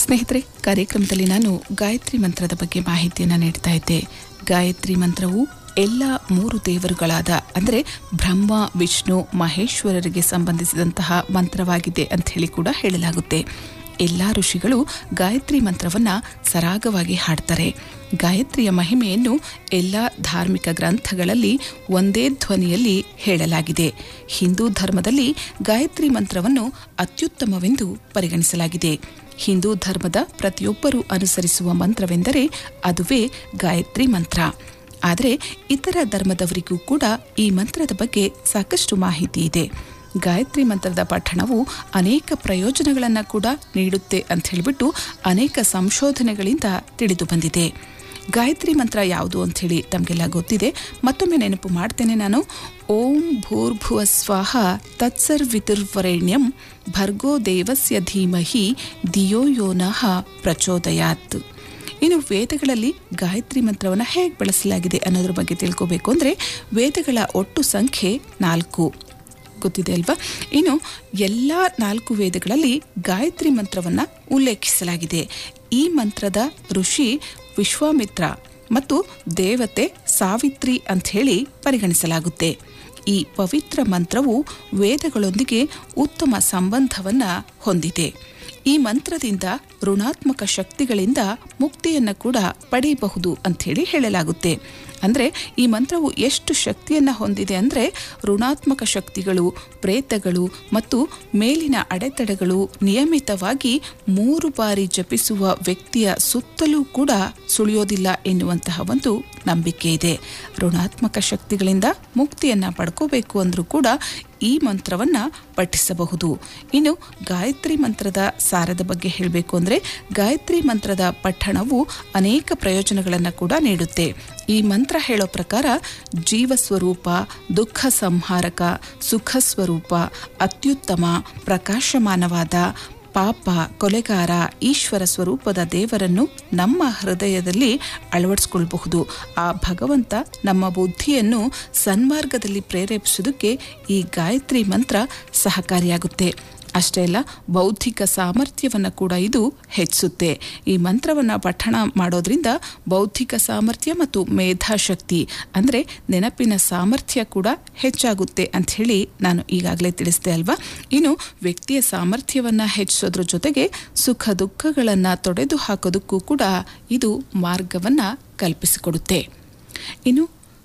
ಸ್ನೇಹಿತರೆ ಕಾರ್ಯಕ್ರಮದಲ್ಲಿ ನಾನು ಗಾಯತ್ರಿ ಮಂತ್ರದ ಬಗ್ಗೆ ಮಾಹಿತಿಯನ್ನು ನೀಡ್ತಾ ಇದ್ದೆ ಗಾಯತ್ರಿ ಮಂತ್ರವು ಎಲ್ಲ ಮೂರು ದೇವರುಗಳಾದ ಅಂದರೆ ಬ್ರಹ್ಮ ವಿಷ್ಣು ಮಹೇಶ್ವರರಿಗೆ ಸಂಬಂಧಿಸಿದಂತಹ ಮಂತ್ರವಾಗಿದೆ ಅಂತ ಹೇಳಿ ಕೂಡ ಹೇಳಲಾಗುತ್ತೆ ಎಲ್ಲ ಋಷಿಗಳು ಗಾಯತ್ರಿ ಮಂತ್ರವನ್ನ ಸರಾಗವಾಗಿ ಹಾಡ್ತಾರೆ ಗಾಯತ್ರಿಯ ಮಹಿಮೆಯನ್ನು ಎಲ್ಲ ಧಾರ್ಮಿಕ ಗ್ರಂಥಗಳಲ್ಲಿ ಒಂದೇ ಧ್ವನಿಯಲ್ಲಿ ಹೇಳಲಾಗಿದೆ ಹಿಂದೂ ಧರ್ಮದಲ್ಲಿ ಗಾಯತ್ರಿ ಮಂತ್ರವನ್ನು ಅತ್ಯುತ್ತಮವೆಂದು ಪರಿಗಣಿಸಲಾಗಿದೆ ಹಿಂದೂ ಧರ್ಮದ ಪ್ರತಿಯೊಬ್ಬರೂ ಅನುಸರಿಸುವ ಮಂತ್ರವೆಂದರೆ ಅದುವೇ ಗಾಯತ್ರಿ ಮಂತ್ರ ಆದರೆ ಇತರ ಧರ್ಮದವರಿಗೂ ಕೂಡ ಈ ಮಂತ್ರದ ಬಗ್ಗೆ ಸಾಕಷ್ಟು ಮಾಹಿತಿ ಇದೆ ಗಾಯತ್ರಿ ಮಂತ್ರದ ಪಠಣವು ಅನೇಕ ಪ್ರಯೋಜನಗಳನ್ನು ಕೂಡ ನೀಡುತ್ತೆ ಅಂತ ಹೇಳಿಬಿಟ್ಟು ಅನೇಕ ಸಂಶೋಧನೆಗಳಿಂದ ತಿಳಿದು ಬಂದಿದೆ ಗಾಯತ್ರಿ ಮಂತ್ರ ಯಾವುದು ಅಂಥೇಳಿ ತಮಗೆಲ್ಲ ಗೊತ್ತಿದೆ ಮತ್ತೊಮ್ಮೆ ನೆನಪು ಮಾಡ್ತೇನೆ ನಾನು ಓಂ ಭೂರ್ಭುವ ಸ್ವಾಹ ತತ್ಸರ್ವಿತುರ್ವರೆಣ್ಯಂ ಭರ್ಗೋ ದೇವಸ್ಯ ಧೀಮಹಿ ಧಿಯೋ ಯೋನಃ ಪ್ರಚೋದಯಾತ್ ಇನ್ನು ವೇದಗಳಲ್ಲಿ ಗಾಯತ್ರಿ ಮಂತ್ರವನ್ನು ಹೇಗೆ ಬಳಸಲಾಗಿದೆ ಅನ್ನೋದ್ರ ಬಗ್ಗೆ ತಿಳ್ಕೋಬೇಕು ಅಂದರೆ ವೇದಗಳ ಒಟ್ಟು ಸಂಖ್ಯೆ ನಾಲ್ಕು ಗೊತ್ತಿದೆ ಅಲ್ವಾ ಇನ್ನು ಎಲ್ಲ ನಾಲ್ಕು ವೇದಗಳಲ್ಲಿ ಗಾಯತ್ರಿ ಮಂತ್ರವನ್ನು ಉಲ್ಲೇಖಿಸಲಾಗಿದೆ ಈ ಮಂತ್ರದ ಋಷಿ ವಿಶ್ವಾಮಿತ್ರ ಮತ್ತು ದೇವತೆ ಸಾವಿತ್ರಿ ಅಂಥೇಳಿ ಪರಿಗಣಿಸಲಾಗುತ್ತೆ ಈ ಪವಿತ್ರ ಮಂತ್ರವು ವೇದಗಳೊಂದಿಗೆ ಉತ್ತಮ ಸಂಬಂಧವನ್ನು ಹೊಂದಿದೆ ಈ ಮಂತ್ರದಿಂದ ಋಣಾತ್ಮಕ ಶಕ್ತಿಗಳಿಂದ ಮುಕ್ತಿಯನ್ನು ಕೂಡ ಪಡೆಯಬಹುದು ಅಂಥೇಳಿ ಹೇಳಲಾಗುತ್ತೆ ಅಂದರೆ ಈ ಮಂತ್ರವು ಎಷ್ಟು ಶಕ್ತಿಯನ್ನು ಹೊಂದಿದೆ ಅಂದರೆ ಋಣಾತ್ಮಕ ಶಕ್ತಿಗಳು ಪ್ರೇತಗಳು ಮತ್ತು ಮೇಲಿನ ಅಡೆತಡೆಗಳು ನಿಯಮಿತವಾಗಿ ಮೂರು ಬಾರಿ ಜಪಿಸುವ ವ್ಯಕ್ತಿಯ ಸುತ್ತಲೂ ಕೂಡ ಸುಳಿಯೋದಿಲ್ಲ ಎನ್ನುವಂತಹ ಒಂದು ನಂಬಿಕೆ ಇದೆ ಋಣಾತ್ಮಕ ಶಕ್ತಿಗಳಿಂದ ಮುಕ್ತಿಯನ್ನು ಪಡ್ಕೋಬೇಕು ಅಂದರೂ ಕೂಡ ಈ ಮಂತ್ರವನ್ನು ಪಠಿಸಬಹುದು ಇನ್ನು ಗಾಯತ್ರಿ ಮಂತ್ರದ ಸಾರದ ಬಗ್ಗೆ ಹೇಳಬೇಕು ಅಂದರೆ ಗಾಯತ್ರಿ ಮಂತ್ರದ ಪಠಣವು ಅನೇಕ ಪ್ರಯೋಜನಗಳನ್ನು ಕೂಡ ನೀಡುತ್ತೆ ಈ ಮಂತ್ರ ಹೇಳೋ ಪ್ರಕಾರ ಜೀವ ಸ್ವರೂಪ ದುಃಖ ಸಂಹಾರಕ ಸುಖ ಸ್ವರೂಪ ಅತ್ಯುತ್ತಮ ಪ್ರಕಾಶಮಾನವಾದ ಪಾಪ ಕೊಲೆಗಾರ ಈಶ್ವರ ಸ್ವರೂಪದ ದೇವರನ್ನು ನಮ್ಮ ಹೃದಯದಲ್ಲಿ ಅಳವಡಿಸ್ಕೊಳ್ಬಹುದು ಆ ಭಗವಂತ ನಮ್ಮ ಬುದ್ಧಿಯನ್ನು ಸನ್ಮಾರ್ಗದಲ್ಲಿ ಪ್ರೇರೇಪಿಸೋದಕ್ಕೆ ಈ ಗಾಯತ್ರಿ ಮಂತ್ರ ಸಹಕಾರಿಯಾಗುತ್ತೆ ಅಷ್ಟೇ ಅಲ್ಲ ಬೌದ್ಧಿಕ ಸಾಮರ್ಥ್ಯವನ್ನು ಕೂಡ ಇದು ಹೆಚ್ಚಿಸುತ್ತೆ ಈ ಮಂತ್ರವನ್ನು ಪಠಣ ಮಾಡೋದ್ರಿಂದ ಬೌದ್ಧಿಕ ಸಾಮರ್ಥ್ಯ ಮತ್ತು ಮೇಧಾಶಕ್ತಿ ಅಂದರೆ ನೆನಪಿನ ಸಾಮರ್ಥ್ಯ ಕೂಡ ಹೆಚ್ಚಾಗುತ್ತೆ ಅಂತ ಹೇಳಿ ನಾನು ಈಗಾಗಲೇ ತಿಳಿಸಿದೆ ಅಲ್ವಾ ಇನ್ನು ವ್ಯಕ್ತಿಯ ಸಾಮರ್ಥ್ಯವನ್ನು ಹೆಚ್ಚಿಸೋದ್ರ ಜೊತೆಗೆ ಸುಖ ದುಃಖಗಳನ್ನು ತೊಡೆದು ಹಾಕೋದಕ್ಕೂ ಕೂಡ ಇದು ಮಾರ್ಗವನ್ನು ಕಲ್ಪಿಸಿಕೊಡುತ್ತೆ ಇನ್ನು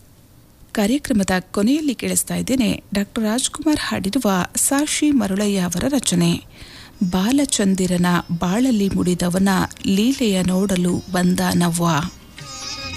ಕಾರ್ಯಕ್ರಮದ ಕೊನೆಯಲ್ಲಿ ಕೇಳಿಸ್ತಾ ಇದ್ದೇನೆ ಡಾಕ್ಟರ್ ರಾಜ್ಕುಮಾರ್ ಹಾಡಿರುವ ಸಾಶಿ ಮರುಳಯ್ಯ ಅವರ ರಚನೆ ಬಾಲಚಂದಿರನ ಬಾಳಲ್ಲಿ ಮುಡಿದವನ ಲೀಲೆಯ ನೋಡಲು ಬಂದ ನವ್ವ